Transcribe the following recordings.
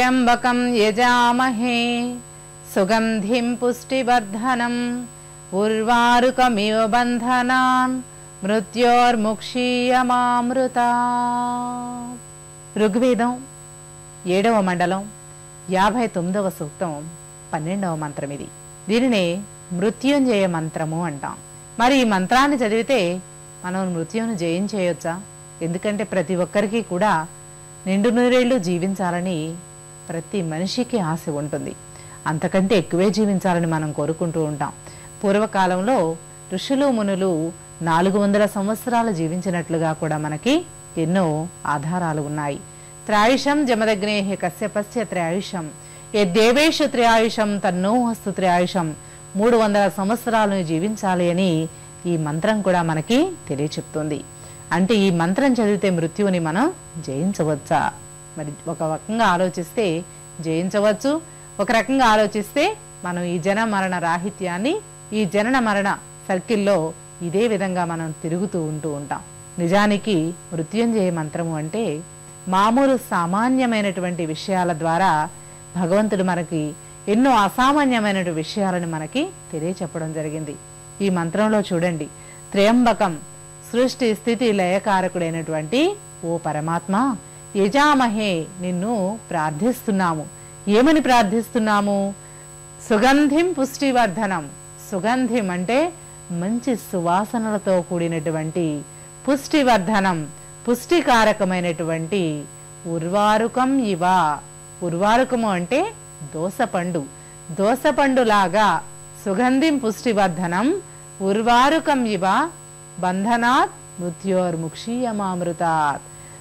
త్ర్యంబకం యజామహే సుగంధిం పుష్టివర్ధనం ఉర్వారుకమివ బంధనాన్ మృత్యోర్ముక్షీయమామృత ఋగ్వేదం ఏడవ మండలం యాభై తొమ్మిదవ సూక్తం పన్నెండవ మంత్రం ఇది దీనినే మృత్యుంజయ మంత్రము అంటాం మరి ఈ మంత్రాన్ని చదివితే మనం మృత్యువును జయించేయొచ్చా ఎందుకంటే ప్రతి ఒక్కరికి కూడా నిండు నూరేళ్లు జీవించాలని ప్రతి మనిషికి ఆశ ఉంటుంది అంతకంటే ఎక్కువే జీవించాలని మనం కోరుకుంటూ ఉంటాం పూర్వకాలంలో ఋషులు మునులు నాలుగు వందల సంవత్సరాలు జీవించినట్లుగా కూడా మనకి ఎన్నో ఆధారాలు ఉన్నాయి త్రాయుషం జమదగ్నేహి కశ్యపస్య త్రయాయుషం ఏ దేవేషు త్రయాయుషం తన్నో హస్తు త్రయాయుషం మూడు వందల సంవత్సరాలను జీవించాలి అని ఈ మంత్రం కూడా మనకి తెలియచెప్తుంది అంటే ఈ మంత్రం చదివితే మృత్యువుని మనం జయించవచ్చా మరి ఒక రకంగా ఆలోచిస్తే జయించవచ్చు ఒక రకంగా ఆలోచిస్తే మనం ఈ జన మరణ రాహిత్యాన్ని ఈ జనన మరణ సర్కిల్లో ఇదే విధంగా మనం తిరుగుతూ ఉంటూ ఉంటాం నిజానికి మృత్యుంజయ మంత్రము అంటే మామూలు సామాన్యమైనటువంటి విషయాల ద్వారా భగవంతుడు మనకి ఎన్నో అసామాన్యమైన విషయాలను మనకి తెలియచెప్పడం జరిగింది ఈ మంత్రంలో చూడండి త్రయంబకం సృష్టి స్థితి లయకారకుడైనటువంటి ఓ పరమాత్మ యజామహే నిన్ను ప్రార్థిస్తున్నాము ఏమని ప్రార్థిస్తున్నాము సుగంధిం పుష్టివర్ధనం సుగంధిం అంటే మంచి సువాసనలతో కూడినటువంటి పుష్టివర్ధనం పుష్టికారకమైనటువంటి ఉర్వారుకం ఇవ ఉర్వారుకము అంటే దోసపండు దోసపండులాగా సుగంధిం పుష్టివర్ధనం ఉర్వారుకం ఇవ బంధనాత్ మృత్యోర్ముక్షీయమామృతాత్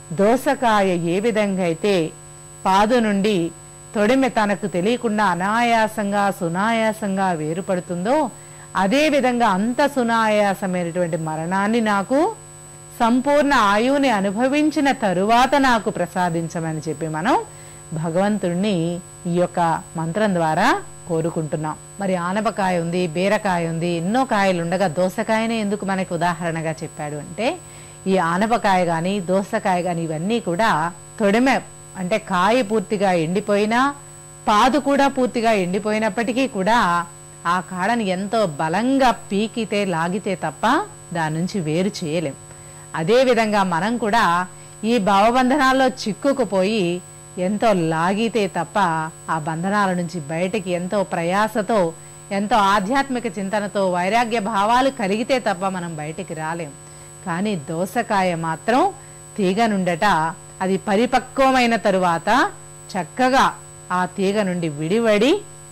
దోసకాయ ఏ విధంగా అయితే పాదు నుండి తొడిమె తనకు తెలియకుండా అనాయాసంగా సునాయాసంగా వేరుపడుతుందో అదే విధంగా అంత సునాయాసమైనటువంటి మరణాన్ని నాకు సంపూర్ణ ఆయువుని అనుభవించిన తరువాత నాకు ప్రసాదించమని చెప్పి మనం భగవంతుణ్ణి ఈ యొక్క మంత్రం ద్వారా కోరుకుంటున్నాం మరి ఆనపకాయ ఉంది బీరకాయ ఉంది ఎన్నో కాయలు ఉండగా దోసకాయనే ఎందుకు మనకి ఉదాహరణగా చెప్పాడు అంటే ఈ ఆనపకాయ కానీ దోసకాయ కానీ ఇవన్నీ కూడా తొడిమె అంటే కాయ పూర్తిగా ఎండిపోయినా పాదు కూడా పూర్తిగా ఎండిపోయినప్పటికీ కూడా ఆ కాడని ఎంతో బలంగా పీకితే లాగితే తప్ప దాని నుంచి వేరు చేయలేం అదే విధంగా మనం కూడా ఈ భావబంధనాల్లో చిక్కుకుపోయి ఎంతో లాగితే తప్ప ఆ బంధనాల నుంచి బయటికి ఎంతో ప్రయాసతో ఎంతో ఆధ్యాత్మిక చింతనతో వైరాగ్య భావాలు కలిగితే తప్ప మనం బయటికి రాలేం కానీ దోసకాయ మాత్రం తీగ నుండట అది పరిపక్వమైన తరువాత చక్కగా ఆ తీగ నుండి విడివడి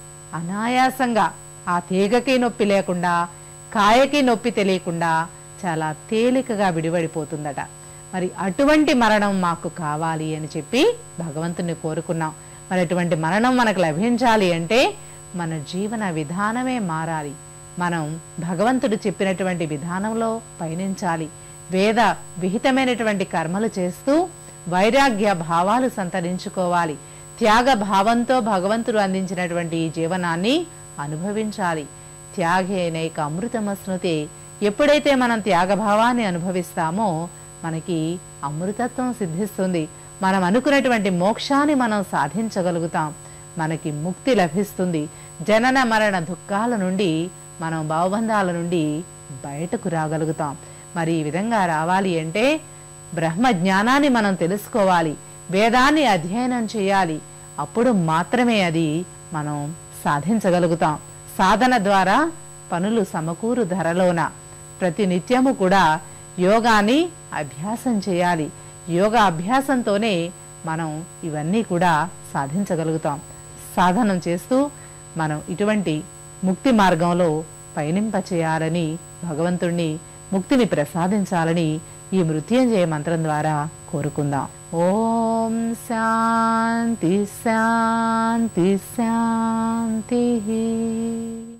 అనాయాసంగా ఆ తీగకి నొప్పి లేకుండా కాయకి నొప్పి తెలియకుండా చాలా తేలికగా విడివడిపోతుందట మరి అటువంటి మరణం మాకు కావాలి అని చెప్పి భగవంతుని కోరుకున్నాం మరి అటువంటి మరణం మనకు లభించాలి అంటే మన జీవన విధానమే మారాలి మనం భగవంతుడు చెప్పినటువంటి విధానంలో పయనించాలి వేద విహితమైనటువంటి కర్మలు చేస్తూ వైరాగ్య భావాలు సంతరించుకోవాలి త్యాగ భావంతో భగవంతుడు అందించినటువంటి ఈ జీవనాన్ని అనుభవించాలి త్యాగేనైక అమృతమస్నుతే ఎప్పుడైతే మనం త్యాగభావాన్ని అనుభవిస్తామో మనకి అమృతత్వం సిద్ధిస్తుంది మనం అనుకున్నటువంటి మోక్షాన్ని మనం సాధించగలుగుతాం మనకి ముక్తి లభిస్తుంది జనన మరణ దుఃఖాల నుండి మనం భావబంధాల నుండి బయటకు రాగలుగుతాం మరి ఈ విధంగా రావాలి అంటే బ్రహ్మ జ్ఞానాన్ని మనం తెలుసుకోవాలి వేదాన్ని అధ్యయనం చేయాలి అప్పుడు మాత్రమే అది మనం సాధించగలుగుతాం సాధన ద్వారా పనులు సమకూరు ధరలోన ప్రతి నిత్యము కూడా యోగాని అభ్యాసం చేయాలి యోగా అభ్యాసంతోనే మనం ఇవన్నీ కూడా సాధించగలుగుతాం సాధనం చేస్తూ మనం ఇటువంటి ముక్తి మార్గంలో పయనింప చేయాలని భగవంతుణ్ణి ముక్తిని ప్రసాదించాలని ఈ మృత్యుంజయ మంత్రం ద్వారా కోరుకుందాం ఓం శాంతి శాంతి శాంతి